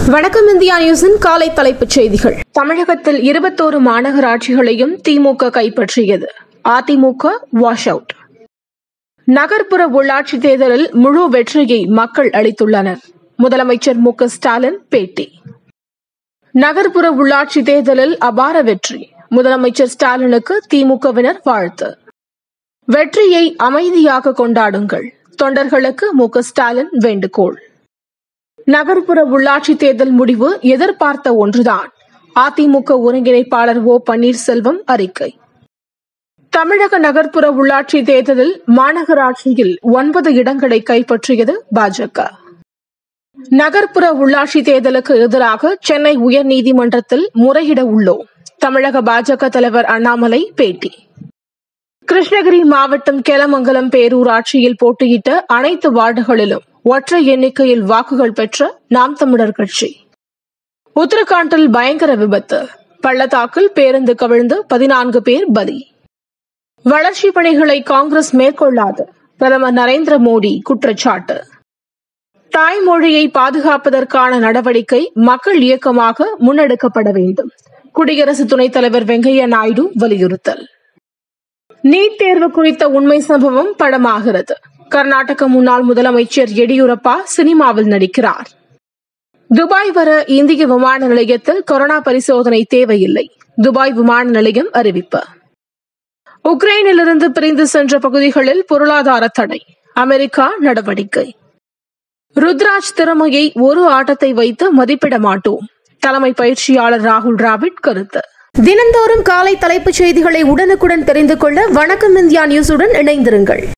வணக்கம் இந்தியா நியூஸின் காலை தலைப்புச் செய்திகள் தமிழகத்தில் இருபத்தோரு மாநகராட்சிகளையும் திமுக கைப்பற்றியது அதிமுக வாஷ் அவுட் நகர்ப்புற உள்ளாட்சி தேர்தலில் முழு வெற்றியை மக்கள் அளித்துள்ளனர் முதலமைச்சர் மு க ஸ்டாலின் பேட்டி நகர்ப்புற உள்ளாட்சி தேர்தலில் அபார வெற்றி முதலமைச்சர் ஸ்டாலினுக்கு திமுகவினர் வாழ்த்து வெற்றியை அமைதியாக கொண்டாடுங்கள் தொண்டர்களுக்கு மு க ஸ்டாலின் வேண்டுகோள் நகர்ப்புற உள்ளாட்சி தேர்தல் முடிவு எதிர்பார்த்த ஒன்றுதான் அதிமுக ஒருங்கிணைப்பாளர் ஓ பன்னீர்செல்வம் அறிக்கை தமிழக நகர்ப்புற உள்ளாட்சி தேர்தலில் மாநகராட்சியில் ஒன்பது இடங்களை கைப்பற்றியது பாஜக நகர்ப்புற உள்ளாட்சி தேர்தலுக்கு எதிராக சென்னை உயர்நீதிமன்றத்தில் முறையிட உள்ளோம் தமிழக பாஜக தலைவர் அண்ணாமலை பேட்டி கிருஷ்ணகிரி மாவட்டம் கெலமங்கலம் பேரூராட்சியில் போட்டியிட்ட அனைத்து வார்டுகளிலும் ஒற்றை எண்ணிக்கையில் வாக்குகள் பெற்ற நாம் தமிழர் கட்சி உத்தரகாண்டில் பயங்கர விபத்து பள்ளத்தாக்கில் பேருந்து கவிழ்ந்து பதினான்கு பேர் பலி வளர்ச்சி பணிகளை காங்கிரஸ் மேற்கொள்ளாது பிரதமர் நரேந்திர மோடி குற்றச்சாட்டு தாய்மொழியை பாதுகாப்பதற்கான நடவடிக்கை மக்கள் இயக்கமாக முன்னெடுக்கப்பட வேண்டும் குடியரசு துணைத் தலைவர் வெங்கையா நாயுடு வலியுறுத்தல் நீட் தேர்வு குறித்த உண்மை சம்பவம் படமாகிறது கர்நாடக முன்னாள் முதலமைச்சர் எடியூரப்பா சினிமாவில் நடிக்கிறார் துபாய் வர இந்திய விமான நிலையத்தில் கொரோனா பரிசோதனை தேவையில்லை துபாய் விமான நிலையம் அறிவிப்பு உக்ரைனிலிருந்து பிரிந்து சென்ற பகுதிகளில் பொருளாதார தடை அமெரிக்கா நடவடிக்கை ருத்ராஜ் திறமையை ஒரு ஆட்டத்தை வைத்து மதிப்பிட மாட்டோம் தலைமை பயிற்சியாளர் ராகுல் டிராவிட் கருத்து தினந்தோறும் காலை தலைப்புச் செய்திகளை உடனுக்குடன் தெரிந்து கொள்ள வணக்கம் இந்தியா நியூஸுடன் இணைந்திருங்கள்